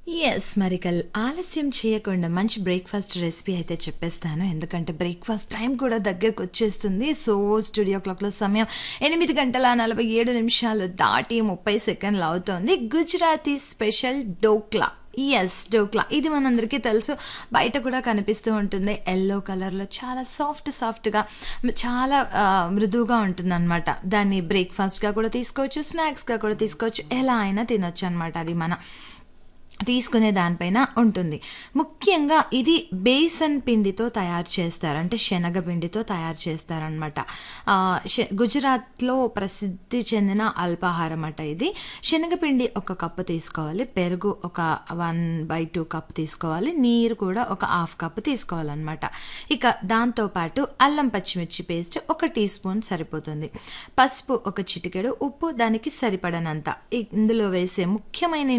Yes. మరికల్ ఆలస్యం చేయకుండా మంచి బ్రేక్‌ఫాస్ట్ రెసిపీ అయితే చెప్పేస్తాను. ఎందుకంటే బ్రేక్‌ఫాస్ట్ టైం కూడా దగ్గరకొచ్చేస్తుంది. సో, స్టూడియో క్లాక్‌లో సమయం 8 గంటల 47 నిమిషాలు దాటి 30 సెకండ్లు అవుతోంది. గుజరాతీ స్పెషల్ డోక్లా. యెస్. డోక్లా. ఇది మనందరికీ తెలుసు. బయట కూడా కనిపిస్తూ ఉంటుంది. యెల్లో కలర్‌లో చాలా సాఫ్ట్ సాఫ్ట్‌గా చాలా ఆహ్, మృదువుగా ఉంటుందనమాట. దాన్ని బ్రేక్‌ఫాస్ట్‌గా కూడా తీసుకోవచ్చు. స్నాక్స్‌గా కూడా తీసుకోవచ్చు. ఎలా అయినా తినొచ్చనమాట. అది మన తీసుకునే దానిపైన ఉంటుంది. ముఖ్యంగా ఇది బేసన్ పిండితో తయారు చేస్తారు. అంటే శనగ పిండితో తయారు చేస్తారనమాట. ఆహ్, షె గుజరాత్‌లో ప్రసిద్ధి చెందిన అల్పాహారం అట ఇది. శనగపిండి ఒక కప్పు తీసుకోవాలి. పెరుగు ఒక 1/2 కప్ తీసుకోవాలి. నీరు కూడా ఒక హాఫ్ కప్ తీసుకోవాలనమాట. ఇక దాంతో పాటు అల్లం పచ్చిమిర్చి పేస్ట్ ఒక టీ స్పూన్ సరిపోతుంది. పసుపు ఒక చిటికెడు, ఉప్పు దానికి సరిపడనంత. ఇందులో వేసే ముఖ్యమైన